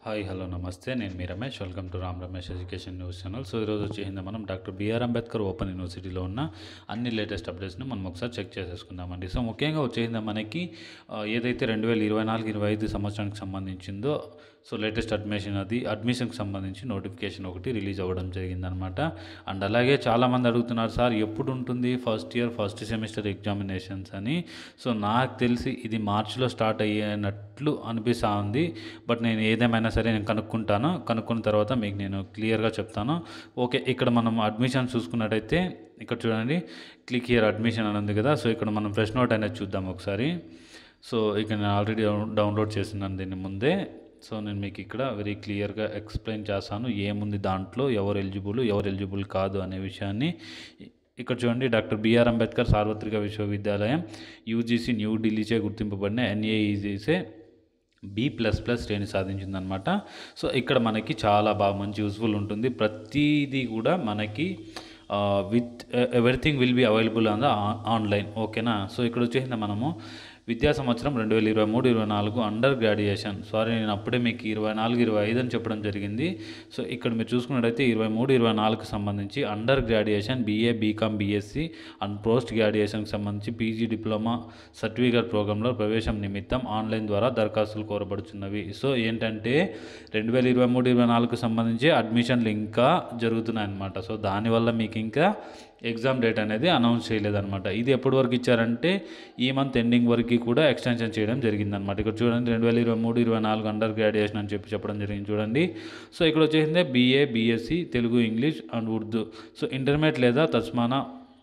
Hi hello namaste నేను మీ Ramesh welcome to Ram Ramesh education news channel so ఈరోజు వచ్చేసింది మనం డాక్టర్ బిఆర్ అంబేద్కర్ ఓపెన్ యూనివర్సిటీలో ఉన్న అన్ని లేటెస్ట్ అప్డేట్స్ని మనం ఒకసారి చెక్ చేసేసుకుందామండి సో ముఖ్యంగా వచ్చేసింది మనకి ఆ, ఏదైతే రెండు వేల ఇరవై నాలుగు ఇరవై ఐదు సంవత్సరానికి సంబంధించిందో సో లేటెస్ట్ అడ్మిషన్ అది అడ్మిషన్కి సంబంధించి నోటిఫికేషన్ ఒకటి రిలీజ్ అవ్వడం జరిగిందనమాట అండ్ అలాగే చాలామంది అడుగుతున్నారు సార్ ఎప్పుడు ఉంటుంది first year first semester examinations అని సో నాకు తెలిసి ఇది మార్చిలో స్టార్ట్ అయ్యేనట్లు అనిపిస్తూ ఉంది బట్ నేను ఏదేమైనా సరే నేను కనుక్కుంటాను కనుక్కున్న తర్వాత మీకు నేను క్లియర్గా చెప్తాను ఓకే ఇక్కడ మనం అడ్మిషన్ చూసుకున్నట్టయితే ఇక్కడ చూడండి క్లిక్ హియర్ అడ్మిషన్ అని ఉంది కదా సో ఇక్కడ మనం ఫ్రెష్ నోట్ అనేది చూద్దాం ఒకసారి సో ఇక్కడ నేను ఆల్రెడీ డౌన్లోడ్ చేసినాను దీన్ని ముందే సో నేను మీకు ఇక్కడ వెరీ క్లియర్గా ఎక్స్ప్లెయిన్ చేస్తాను ఏముంది దాంట్లో ఎవరు ఎలిజిబుల్ ఎవరు ఎలిజిబుల్ కాదు అనే విషయాన్ని ఇక్కడ చూడండి డాక్టర్ బిఆర్ అంబేద్కర్ సార్వత్రిక విశ్వవిద్యాలయం యూజీసీ న్యూఢిల్లీచే గుర్తింపబడిన ఎన్ఏఈజీసే బి ప్లస్ ప్లస్ శ్రేణి సాధించిందనమాట సో ఇక్కడ మనకి చాలా బాగా మంచి యూస్ఫుల్ ఉంటుంది ప్రతిదీ కూడా మనకి with everything will be available on the online ఓకేనా సో ఇక్కడ వచ్చేసింది మనము విద్యా సంవత్సరం రెండు వేల ఇరవై మూడు ఇరవై నాలుగు అండర్ గ్రాడ్యుయేషన్ సారీ నేను అప్పుడే మీకు ఇరవై నాలుగు ఇరవై ఐదు అని చెప్పడం జరిగింది సో ఇక్కడ మీరు చూసుకున్నట్టయితే ఇరవై మూడు ఇరవై నాలుగుకి సంబంధించి under graduation BA BCom BSc and post గ్రాడ్యుయేషన్కి సంబంధించి పీజీ డిప్లొమా సర్టిఫికేట్ ప్రోగ్రాంలో ప్రవేశం నిమిత్తం ఆన్లైన్ ద్వారా దరఖాస్తులు కోరబడుతున్నవి సో ఏంటంటే రెండు వేల ఇరవై మూడు ఇరవై నాలుగుకి సంబంధించి అడ్మిషన్లు ఇంకా జరుగుతున్నాయి అన్నమాట సో దానివల్ల మీకు ఇంకా ఎగ్జామ్ డేట్ అనేది అనౌన్స్ చేయలేదన్నమాట ఇది ఎప్పటి వరకు ఇచ్చారంటే ఈ మంత్ ఎండింగ్ వరకు కూడా ఎక్స్టెన్షన్ చేయడం జరిగిందనమాట ఇక్కడ చూడండి రెండు వేల ఇరవై మూడు ఇరవై నాలుగు అండర్ గ్రాడ్యుయేషన్ అని చెప్పి చెప్పడం జరిగింది చూడండి సో ఇక్కడ వచ్చేసిందే BA BSc Telugu English and Urdu so intermediate లేదా తస్మానా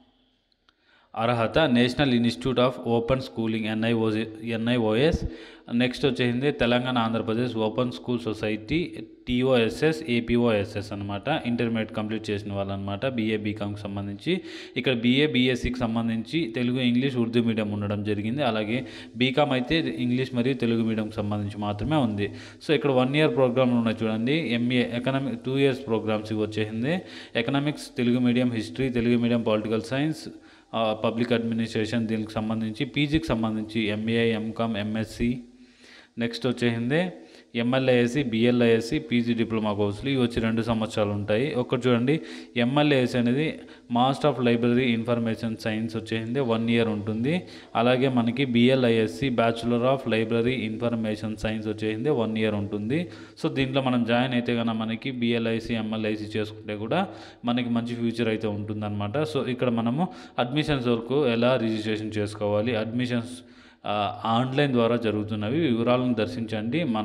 అర్హత national institute of open schooling NIOC NIOS next వచ్చేసింది Telangana Andhra Pradesh open school society TOSS APOSS అనమాట ఇంటర్మీడియట్ కంప్లీట్ చేసిన వాళ్ళు అనమాట బీఏ బీకామ్కి సంబంధించి ఇక్కడ బీఏ బీఎస్సీకి సంబంధించి తెలుగు ఇంగ్లీష్ ఉర్దూ మీడియం ఉండడం జరిగింది అలాగే బీకామ్ అయితే ఇంగ్లీష్ మరియు తెలుగు మీడియంకి సంబంధించి మాత్రమే ఉంది సో ఇక్కడ వన్ ఇయర్ ప్రోగ్రామ్లు ఉన్నాయి చూడండి MA economic two years programmes వచ్చేసింది economics Telugu medium history Telugu medium political science public administration దీనికి సంబంధించి పీజీకి సంబంధించి ఎంఏ ఎంకామ్ ఎంఎస్సి నెక్స్ట్ వచ్చేసింది ఎంఎల్ఏఎస్సి బిఎల్ఐఎస్సి పీజీ డిప్లొమా కోర్సులు ఇవి వచ్చి రెండు సంవత్సరాలు ఉంటాయి ఒకటి చూడండి ఎంఎల్ఏఎస్సి అనేది master of library information science వచ్చేసింది వన్ ఇయర్ ఉంటుంది అలాగే మనకి BLISc bachelor of library information science వచ్చేసింది వన్ ఇయర్ ఉంటుంది సో దీంట్లో మనం జాయిన్ అయితే కనుక మనకి బిఎల్ఐసి ఎంఎల్ఐసి చేసుకుంటే కూడా మనకి మంచి ఫ్యూచర్ అయితే ఉంటుందన్నమాట సో ఇక్కడ మనము అడ్మిషన్స్ వరకు ఎలా రిజిస్ట్రేషన్ చేసుకోవాలి అడ్మిషన్స్ ఆ, ఆన్లైన్ ద్వారా జరుగుతున్నవి వివరాలను దర్శించండి మన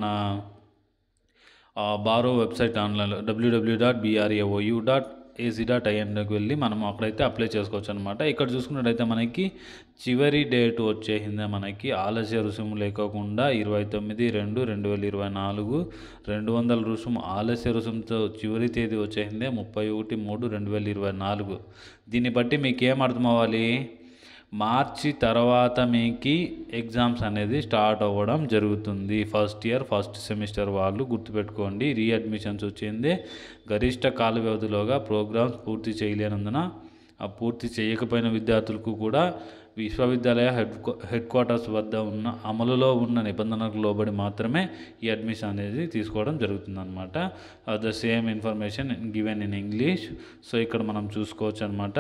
ఆ, బారో వెబ్సైట్ ఆన్లైన్లో WWW dot BRAOU dot AC dot ఐఎన్కి వెళ్ళి మనం అక్కడైతే అప్లై చేసుకోవచ్చు అనమాట ఇక్కడ చూసుకున్నట్టయితే మనకి చివరి డేట్ వచ్చేసిందే మనకి ఆలస్య రుసుము లేకోకుండా ఇరవై తొమ్మిది రెండు రెండు వేల ఇరవై నాలుగు రెండు వందల రుసుము ఆలస్య రుసుముతో చివరి తేదీ వచ్చేసిందే ముప్పై ఒకటి మూడు రెండు వేల ఇరవై నాలుగు దీన్ని బట్టి మీకు ఏం అర్థం అవ్వాలి మార్చి తర్వాత మీకు ఎగ్జామ్స్ అనేది స్టార్ట్ అవ్వడం జరుగుతుంది ఫస్ట్ ఇయర్ ఫస్ట్ సెమిస్టర్ వాళ్ళు గుర్తుపెట్టుకోండి రీఅడ్మిషన్స్ వచ్చింది గరిష్ట కాల వ్యవధిలోగా ప్రోగ్రామ్స్ పూర్తి చేయలేనందున ఆ పూర్తి చేయకపోయిన విద్యార్థులకు కూడా విశ్వవిద్యాలయ హెడ్ హెడ్ క్వార్టర్స్ వద్ద ఉన్న అమలులో ఉన్న నిబంధనలకు లోబడి మాత్రమే ఈ అడ్మిషన్ అనేది తీసుకోవడం జరుగుతుంది అనమాట the same information given in English so ఇక్కడ మనం చూసుకోవచ్చు అనమాట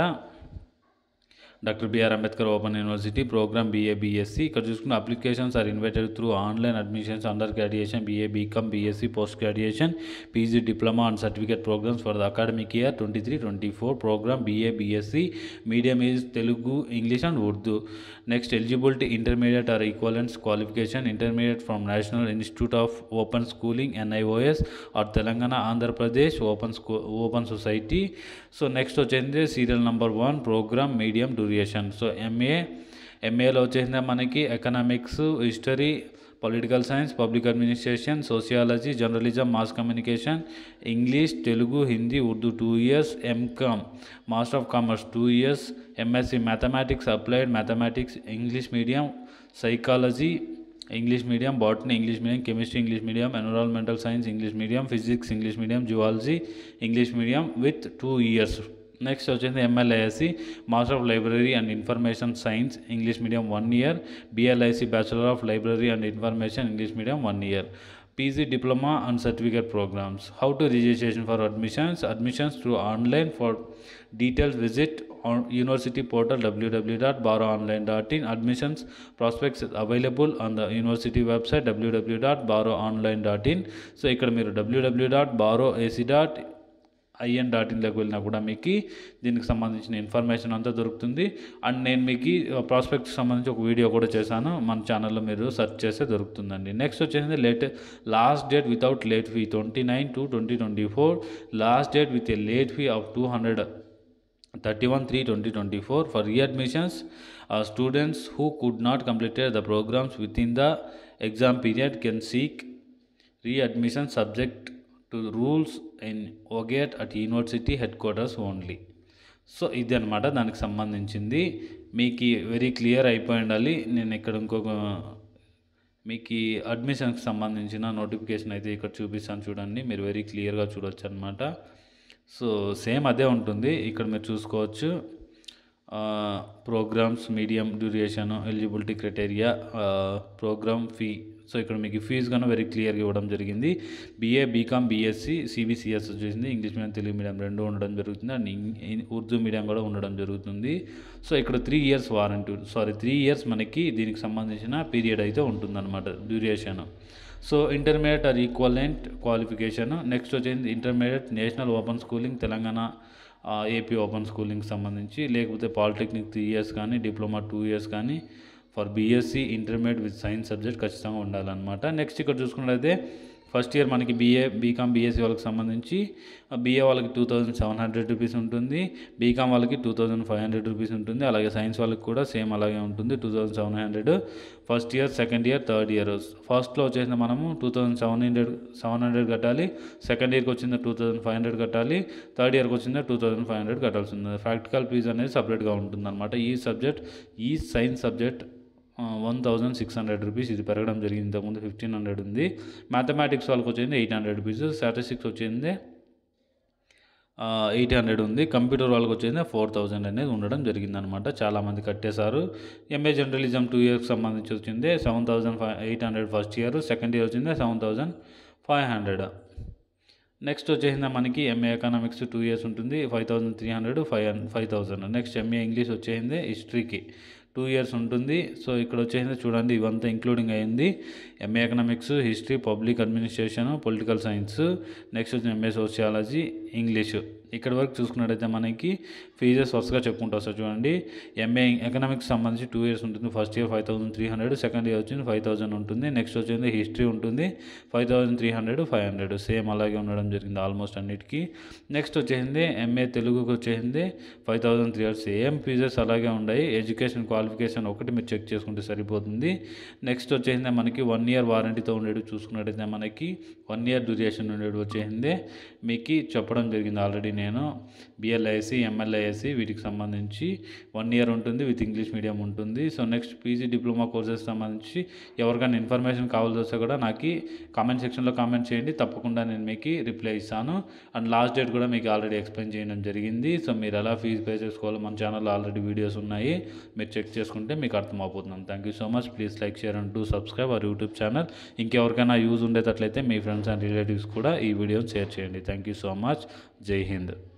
doctor BR Ambedkar open university programme BA BSc ఇక్కడ చూసుకున్న applications are invited through online admissions under graduation BA BCom BSc post graduation PG diploma and certificate programmes for the academic year twenty three twenty four programme BA BSc medium is Telugu English and Urdu next eligibility intermediate or equivalents qualification intermediate from national institute of open schooling NIOS or Telangana Andhra Pradesh open స్కూ open society so next వచ్చేది serial number one program medium duration so MA ఎంఏలో వచ్చేసింది మనకి economics history political science public administration sociology journalism mass communication English Telugu Hindi Urdu two years MCom master of commerce two years MSc mathematics applied mathematics English medium psychology English medium botany English medium chemistry English medium environmental science English medium physics English medium zoology English medium with two years next వచ్చేసి MLISc master of library and information science English medium one year BLISc bachelor of library and information English medium one year PG diploma and certificate programs. How to registration for admissions? Admissions through online. For details, visit on university portal www.borrowonline.in. Admissions prospects available on the university website www.borrowonline.in. So ఇక్కడ మీరు www.borrowac. IN dot ఇన్లోకి వెళ్ళినా కూడా మీకు దీనికి సంబంధించిన information అంతా దొరుకుతుంది and నేను మీకు ప్రాస్పెక్ట్కి సంబంధించి ఒక వీడియో కూడా చేశాను మన ఛానల్లో మీరు సెర్చ్ చేస్తే దొరుకుతుందండి నెక్స్ట్ వచ్చేసి late last date without late fee twenty nine to twenty twenty four last date with a late fee of two hundred thirty one three twenty twenty four for readmissions students who could not completed the programmes with in the exam period can seek readmission subject to rules in vogue at university headquarters only so ఇది అనమాట దానికి సంబంధించింది మీకు very clear అయిపోయి ఉండాలి నేను ఇక్కడ ఇంకొక మీకు ఈ అడ్మిషన్కి సంబంధించిన నోటిఫికేషన్ అయితే ఇక్కడ చూపిస్తాను చూడండి మీరు వెరీ క్లియర్గా చూడొచ్చు అనమాట సో సేమ్ అదే ఉంటుంది ఇక్కడ మీరు చూసుకోవచ్చు programmes medium duration eligibility criteria programme fee so ఇక్కడ మీకు ఫీజు కన్నా వెరీ క్లియర్గా ఇవ్వడం జరిగింది బీఏ బీకామ్ బీఎస్సీ సిబిసిఎస్ వచ్చేసింది ఇంగ్లీష్ మీడియం తెలుగు మీడియం రెండు ఉండడం జరుగుతుంది అండ్ ఇం- ఉర్దూ మీడియం కూడా ఉండడం జరుగుతుంది సో ఇక్కడ three years warranty sorry three years మనకి దీనికి సంబంధించిన పీరియడ్ అయితే ఉంటుందన్నమాట duration so intermediate or equivalent qualification next వచ్చేది intermediate national open schooling Telangana AP open schooling సంబంధించి లేకపోతే పాలిటెక్నిక్ త్రీ ఇయర్స్ కానీ డిప్లొమా టూ ఇయర్స్ కానీ for BSc intermediate with science subject ఖచ్చితంగా ఉండాలన్నమాట నెక్స్ట్ ఇక్కడ చూసుకున్నట్లయితే ఫస్ట్ ఇయర్ మనకి బీఏ బీకామ్ బీఎస్సీ వాళ్ళకి సంబంధించి బీఏ వాళ్ళకి two thousand seven hundred rupees ఉంటుంది బీకామ్ వాళ్ళకి two thousand five hundred rupees ఉంటుంది అలాగే సైన్స్ వాళ్ళకి కూడా సేమ్ అలాగే ఉంటుంది two thousand seven hundred first year second year third year ఫస్ట్లో వచ్చేసిన మనము two thousand seven hundred seven hundred కట్టాలి సెకండ్ ఇయర్కి వచ్చింది టూ థౌజండ్ ఫైవ్ హండ్రెడ్ కట్టాలి థర్డ్ ఇయర్కి వచ్చింది టూ థౌజండ్ ఫైవ్ హండ్రెడ్ కట్టాల్సి ఉంది ప్రాక్టికల్ ఫీజు అనేది సపరేట్గా ఉంటుంది అనమాట ఈ సబ్జెక్ట్ ఈ science subject one thousand six hundred rupees ఇది పెరగడం జరిగింది ఇంతకుముందు ఫిఫ్టీన్ హండ్రెడ్ ఉంది మ్యాథమెటిక్స్ వాళ్ళకి వచ్చింది ఎయిట్ హండ్రెడ్ రూపీస్ స్టాటిస్టిక్స్ వచ్చింది ఎయిట్ హండ్రెడ్ ఉంది కంప్యూటర్ వాళ్ళకి వచ్చింది ఫోర్ థౌజండ్ అనేది ఉండడం జరిగిందనమాట చాలామంది కట్టేశారు ఎంఏ జర్నలిజం టూ ఇయర్స్ సంబంధించి వచ్చింది seven thousand five eight hundred first year second year వచ్చింది seven thousand five hundred next వచ్చేసింది మనకి ఎంఏ ఎకనామిక్స్ టూ ఇయర్స్ ఉంటుంది five thousand three hundred five five thousand next MA English వచ్చేసింది హిస్టరీకి two years ఉంటుంది so ఇక్కడ వచ్చేసింది చూడండి ఇవంతా ఇంక్లూడింగ్ అయింది MA economics history public administration political science next వచ్చి ఎంఏ సోషియాలజీ ఇంగ్లీష్ ఇక్కడ వరకు చూసుకున్నట్టయితే మనకి ఫీజెస్ వరుసగా చెప్పుకుంటూ వస్తారు చూడండి ఎంఏ ఎకనామిక్స్ సంబంధించి టూ ఇయర్స్ ఉంటుంది first year five thousand three hundred second year వచ్చింది ఫైవ్ థౌసండ్ ఉంటుంది నెక్స్ట్ వచ్చింది హిస్టరీ ఉంటుంది five thousand three hundred five hundred same అలాగే ఉండడం జరిగింది ఆల్మోస్ట్ అన్నిటికీ నెక్స్ట్ వచ్చేసింది ఎంఏ తెలుగుకి వచ్చేసింది five thousand three hundred same fees అలాగే ఉన్నాయి ఎడ్యుకేషన్ క్వాలిఫికేషన్ ఒకటి మీరు చెక్ చేసుకుంటే సరిపోతుంది నెక్స్ట్ వచ్చేసింది మనకి వన్ ఇయర్ వారంటీతో ఉండేది చూసుకున్నట్టయితే మనకి వన్ ఇయర్ డ్యూరేషన్ ఉండేది వచ్చేసింది మీకు చెప్పడం జరిగింది ఆల్రెడీ నేను బిఎల్ఐసి ఎంఎల్ఐఎసి వీటికి సంబంధించి వన్ ఇయర్ ఉంటుంది విత్ ఇంగ్లీష్ మీడియం ఉంటుంది so next PG diploma courses సంబంధించి ఎవరికైనా ఇన్ఫర్మేషన్ కావాల్సి వస్తే కూడా నాకు కామెంట్ సెక్షన్లో కామెంట్ చేయండి తప్పకుండా నేను మీకు రిప్లై ఇస్తాను అండ్ లాస్ట్ డేట్ కూడా మీకు ఆల్రెడీ ఎక్స్ప్లెయిన్ చేయడం జరిగింది సో మీరు ఎలా ఫీజు పే చేసుకోవాలో మన ఛానల్లో ఆల్రెడీ వీడియోస్ ఉన్నాయి మీరు చెక్ చేసుకుంటే మీకు అర్థమవుతుంది thank you so much please like share and do subscribe our YouTube channel ఇంకెవరికైనా యూజ్ ఉండేటట్లయితే మీ ఫ్రెండ్స్ అండ్ రిలేటివ్స్ కూడా ఈ వీడియోని షేర్ చేయండి థ్యాంక్ యూ సో మచ్ జై హింద్